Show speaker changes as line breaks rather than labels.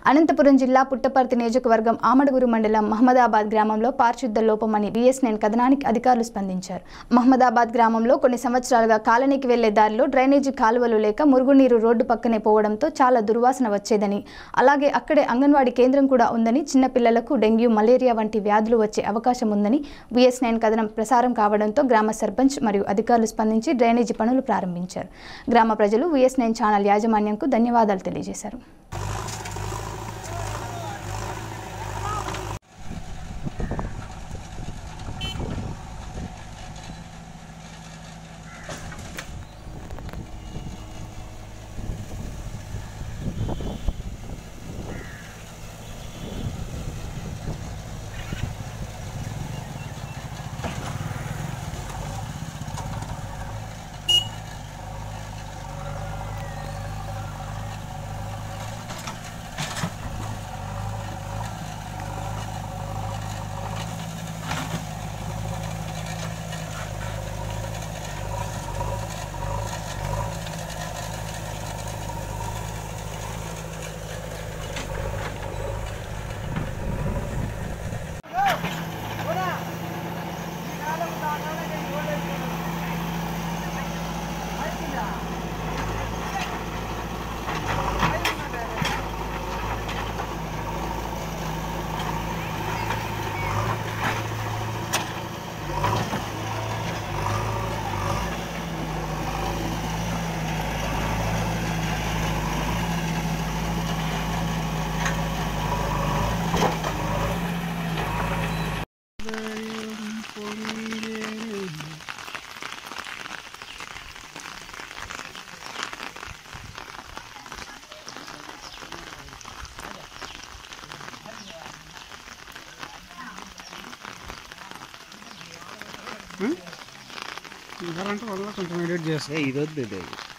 అనంతపురం జిల్లా పుట్టపర్తి నియోజకవర్గం ఆమడుగురు మండలం మహమ్మదాబాద్ గ్రామంలో పారిశుద్ధ లోపమని బిఎస్ఎన్ కథనానికి అధికారులు స్పందించారు మహమ్మదాబాద్ గ్రామంలో కొన్ని సంవత్సరాలుగా కాలనీకి వెళ్లే దారిలో డ్రైనేజీ కాలువలు లేక మురుగునీరు రోడ్డు పక్కనే పోవడంతో చాలా దుర్వాసన వచ్చేదని అలాగే అక్కడే అంగన్వాడీ కేంద్రం కూడా ఉందని చిన్నపిల్లలకు డెంగ్యూ మలేరియా వంటి వ్యాధులు వచ్చే అవకాశం ఉందని బిఎస్ నైన్ కథనం ప్రసారం కావడంతో గ్రామ సర్పంచ్ మరియు అధికారులు స్పందించి డ్రైనేజీ పనులు ప్రారంభించారు గ్రామ ప్రజలు విఎస్ నైన్ ఛానల్ యాజమాన్యంకు ధన్యవాదాలు తెలియజేశారు
ఇవ్వాలంటే వల్ల కొంచెం ఎడిట్ చేస్తాం
ఏ ఇది వద్దు ఇది